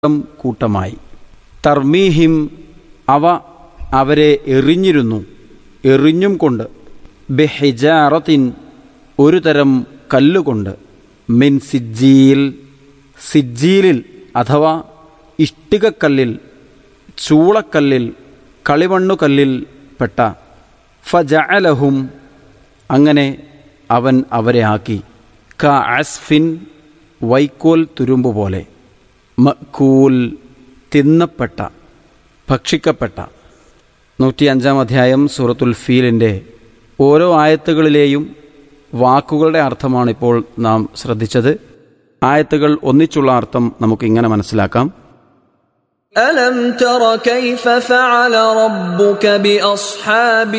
കൂട്ടം കൂട്ടമായി തർമീഹിം അവ അവരെ എറിഞ്ഞിരുന്നു എറിഞ്ഞും കൊണ്ട് ബെഹിജാറത്തിൻ ഒരു തരം കല്ലുകൊണ്ട് മിൻ സിജ്ജീൽ സിജ്ജീലിൽ അഥവാ ഇഷ്ടികക്കല്ലിൽ ചൂളക്കല്ലിൽ കളിമണ്ണുകല്ലിൽ പെട്ട ഫജഅലഹും അങ്ങനെ അവൻ അവരെ ആക്കി ക അസ്ഫിൻ വൈക്കോൽ തുരുമ്പ് പോലെ മക്കൂൽ തിന്നപ്പെട്ട ഭക്ഷിക്കപ്പെട്ട നൂറ്റി അഞ്ചാം അധ്യായം സൂറത്തുൽ ഫീലിൻ്റെ ഓരോ ആയത്തുകളിലെയും വാക്കുകളുടെ അർത്ഥമാണിപ്പോൾ നാം ശ്രദ്ധിച്ചത് ആയത്തുകൾ ഒന്നിച്ചുള്ള അർത്ഥം നമുക്കിങ്ങനെ മനസ്സിലാക്കാം ألم تر كيف فعل ربك بأصحاب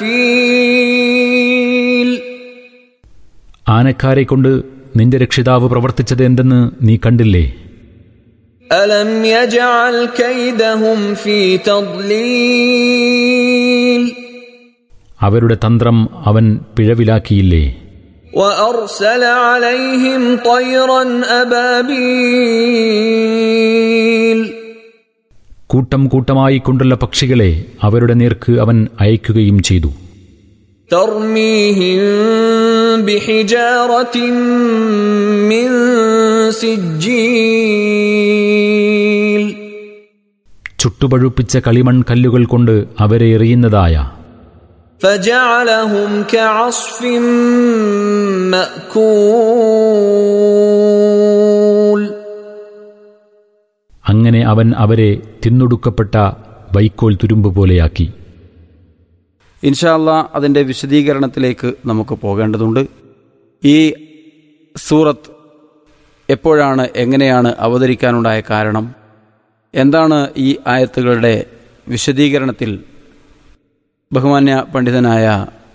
الفيل ആനക്കാരെ കൊണ്ട് നിന്റെ രക്ഷിതാവ് പ്രവർത്തിച്ചത് എന്തെന്ന് നീ കണ്ടില്ലേ ألم يجعل كيدهم في تضليل അവരുടെ തന്ത്രം അവൻ പിഴവിലാക്കിയില്ലേ وأرسل عليهم طيرا أبابيل കൂട്ടം കൂട്ടമായി കൊണ്ടുള്ള പക്ഷികളെ അവരുടെ നേർക്ക് അവൻ അയക്കുകയും ചെയ്തു ترميهم بحجارة من سجيل ചുട്ടുപഴുപ്പിച്ച കളിമൺ കല്ലുകൾ കൊണ്ട് അവരെ എറിയുന്നതായ فجعلهم كعصف مأكول അങ്ങനെ അവൻ അവരെ തിന്നൊടുക്കപ്പെട്ട വൈക്കോൽ തുരുമ്പ് പോലെയാക്കി ഇൻഷാല്ല അതിൻ്റെ വിശദീകരണത്തിലേക്ക് നമുക്ക് പോകേണ്ടതുണ്ട് ഈ സൂറത്ത് എപ്പോഴാണ് എങ്ങനെയാണ് അവതരിക്കാനുണ്ടായ കാരണം എന്താണ് ഈ ആയത്തുകളുടെ വിശദീകരണത്തിൽ ബഹുമാന്യ പണ്ഡിതനായ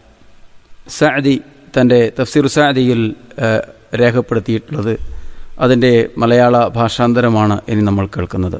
സാദി തൻ്റെ തഫ്സീർ സാദിയിൽ ഏഹ്, രേഖപ്പെടുത്തിയിട്ടുള്ളത് അതിൻ്റെ മലയാള ഭാഷാന്തരമാണ് ഇനി നമ്മൾ കേൾക്കുന്നത്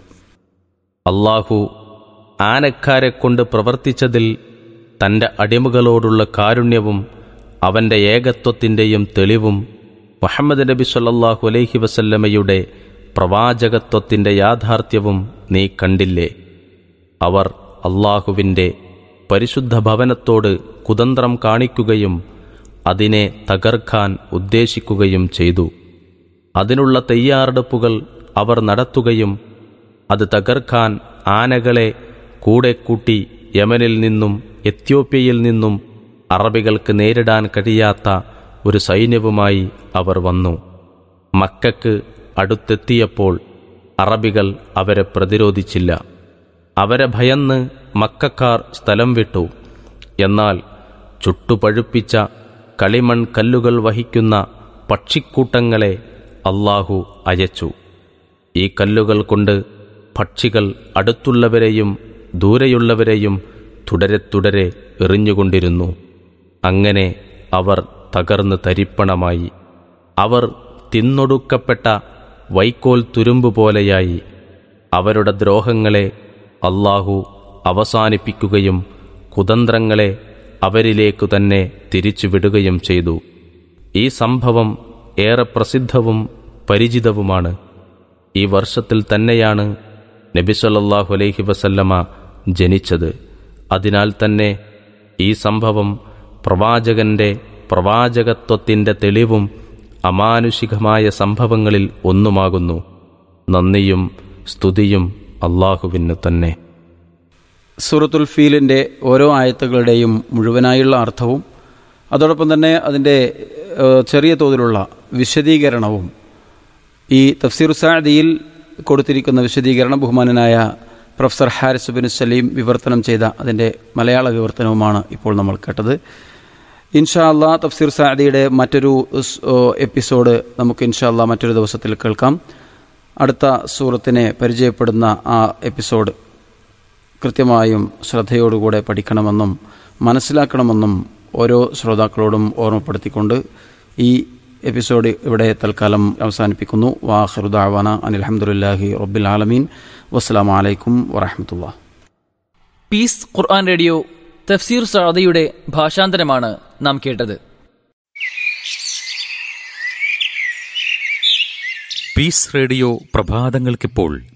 അള്ളാഹു ആനക്കാരെ കൊണ്ട് പ്രവർത്തിച്ചതിൽ തന്റെ അടിമകളോടുള്ള കാരുണ്യവും അവന്റെ ഏകത്വത്തിൻ്റെയും തെളിവും മുഹമ്മദ് നബി സല്ലല്ലാഹു അലൈഹി വസല്ലമയുടെ പ്രവാചകത്വത്തിൻ്റെ യാഥാർത്ഥ്യവും നീ കണ്ടില്ലേ അവർ അള്ളാഹുവിൻ്റെ പരിശുദ്ധ ഭവനത്തോട് കുതന്ത്രം കാണിക്കുകയും അതിനെ തകർക്കാൻ ഉദ്ദേശിക്കുകയും ചെയ്തു അതിനുള്ള തയ്യാറെടുപ്പുകൾ അവർ നടത്തുകയും അത് തകർക്കാൻ ആനകളെ കൂടെ കൂട്ടി യമനിൽ നിന്നും എത്യോപ്യയിൽ നിന്നും അറബികൾക്ക് നേരിടാൻ കഴിയാത്ത ഒരു സൈന്യവുമായി അവർ വന്നു മക്കക്ക് അടുത്തെത്തിയപ്പോൾ അറബികൾ അവരെ പ്രതിരോധിച്ചില്ല അവരെ ഭയന്ന് മക്കക്കാർ സ്ഥലം വിട്ടു എന്നാൽ ചുട്ടുപഴുപ്പിച്ച കളിമൺ കല്ലുകൾ വഹിക്കുന്ന പക്ഷിക്കൂട്ടങ്ങളെ അള്ളാഹു അയച്ചു ഈ കല്ലുകൾ കൊണ്ട് പക്ഷികൾ അടുത്തുള്ളവരെയും ദൂരെയുള്ളവരെയും തുടരെ തുടരെ എറിഞ്ഞുകൊണ്ടിരുന്നു അങ്ങനെ അവർ തകർന്ന് തരിപ്പണമായി അവർ തിന്നൊടുക്കപ്പെട്ട വൈക്കോൽ തുരുമ്പ് പോലെയായി അവരുടെ ദ്രോഹങ്ങളെ അള്ളാഹു അവസാനിപ്പിക്കുകയും കുതന്ത്രങ്ങളെ അവരിലേക്കു തന്നെ തിരിച്ചുവിടുകയും ചെയ്തു ഈ സംഭവം ഏറെ പ്രസിദ്ധവും പരിചിതവുമാണ് ഈ വർഷത്തിൽ തന്നെയാണ് നബിസല്ലാഹു അലൈഹി വസല്ലമ ജനിച്ചത് അതിനാൽ തന്നെ ഈ സംഭവം പ്രവാചകന്റെ പ്രവാചകത്വത്തിൻ്റെ തെളിവും അമാനുഷികമായ സംഭവങ്ങളിൽ ഒന്നുമാകുന്നു നന്ദിയും സ്തുതിയും അള്ളാഹുവിന് തന്നെ സൂറത്തുൽ ഫീലിൻ്റെ ഓരോ ആയത്തുകളുടെയും മുഴുവനായുള്ള അർത്ഥവും അതോടൊപ്പം തന്നെ അതിൻ്റെ ഏഹ്, ചെറിയ തോതിലുള്ള വിശദീകരണവും ഈ തഫ്സീർ സാദിയിൽ കൊടുത്തിരിക്കുന്ന വിശദീകരണം ബഹുമാനനായ പ്രൊഫസർ ഹാരിസ് ബിൻ സലീം വിവർത്തനം ചെയ്ത അതിൻ്റെ മലയാള വിവർത്തനവുമാണ് ഇപ്പോൾ നമ്മൾ കേട്ടത് ഇൻഷാ അല്ലാ തഫ്സീർ സാദിയുടെ മറ്റൊരു സ്- ഓ, എപ്പിസോഡ് നമുക്ക് ഇൻഷാ അല്ലാ മറ്റൊരു ദിവസത്തിൽ കേൾക്കാം അടുത്ത സൂറത്തിനെ പരിചയപ്പെടുന്ന ആ എപ്പിസോഡ് കൃത്യമായും ശ്രദ്ധയോടുകൂടെ പഠിക്കണമെന്നും മനസ്സിലാക്കണമെന്നും ഓരോ ശ്രോതാക്കളോടും ഓർമ്മപ്പെടുത്തിക്കൊണ്ട് ഈ എപ്പിസോഡ് ഇവിടെ തൽക്കാലം അവസാനിപ്പിക്കുന്നു വാഹൃദാവാന അനിൽഹമുല്ലാഹി റബ്ബിൽ ആലമീൻ വസ്സലാം വലൈക്കും വറഹമത്തുള്ള പീസ് ഖുർആൻ റേഡിയോ തഫ്സീർ സാദയുടെ ഭാഷാന്തരമാണ് നാം കേട്ടത് പീസ് റേഡിയോ പ്രഭാതങ്ങൾക്കിപ്പോൾ